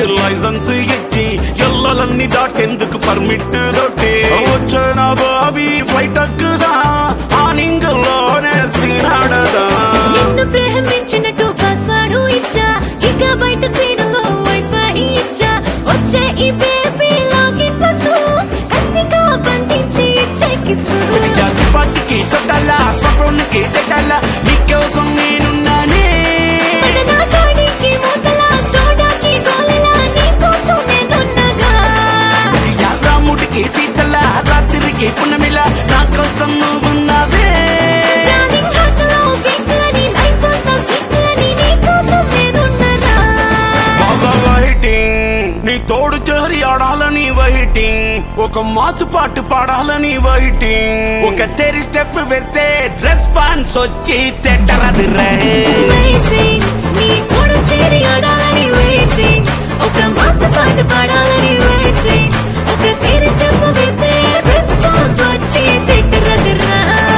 licence ఇచ్చి ఎల్లలన్నీ దాటేందుకు permit దొట్టి వచ్చిన Bobby flight ఎక్కుదా ఆనింగల్లోనే సీనాడదా నిన్ను ప్రేమించినట్టు పాస్వర్డ్ ఇచ్చా ఇక బయట సీడలో వైఫై ఇచ్చా వచ్చే ఈ బేబీ లాగిన్ పసు కసిగా బంధించి ఇచ్చే కిసు పట్టుకి తొట్టల స్వప్నికి తెట్టల నీకోసం నేనున్నానే పడగా చాడికి మూతల సోడాకి గోలలా నీకోసం నేనున్నగా సరిగా రాముడికి సీతల రాత్రికి పున్నమిల నా కోసం నువ్వున్నావే డార్లింగ్ హార్ట్లో బీచ్లని లైఫ్ అంతా స్విచ్లని నీకోసం నేనున్నరా బాగా వెయిటింగ్ నీ తోడు చేరి ఆడాలని వెయిటింగ్ ఒక మాసు పాటు పాడాలని వెయిటింగ్ ఒక తెరి స్టెప్ వేస్తే రెస్పాన్స్ వచ్చి తెట్టరది రే వెయిటింగ్ నీ తోడు చేరి ఆడాలని వెయిటింగ్ ఒక మాస పాట పాడాలని వెయిటింగ్ ఒక తీరి స్టెప్ వేస్తే రెస్పాన్స్ వచ్చి తిట్టరదిరా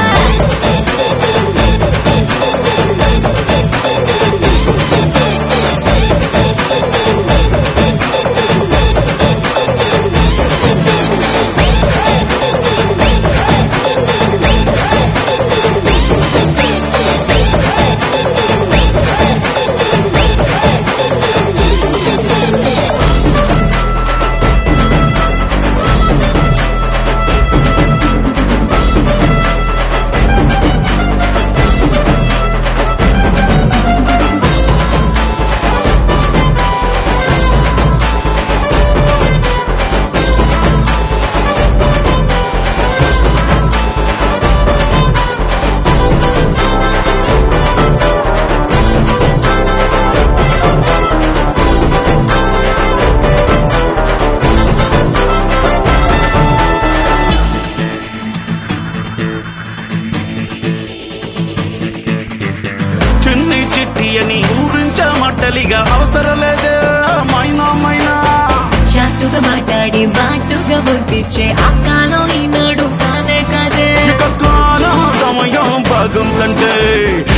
చిన్ని చిట్టి అని ఊరించమట్టలిగా అవసరం లేదే మైనా మైనా చాటుగా మాట్లాడి బాటుగా బుద్ధిచ్చే ఆ కాలం ఈనాడు కానే కదే ఇక కాలం సమయం బాగుందంటే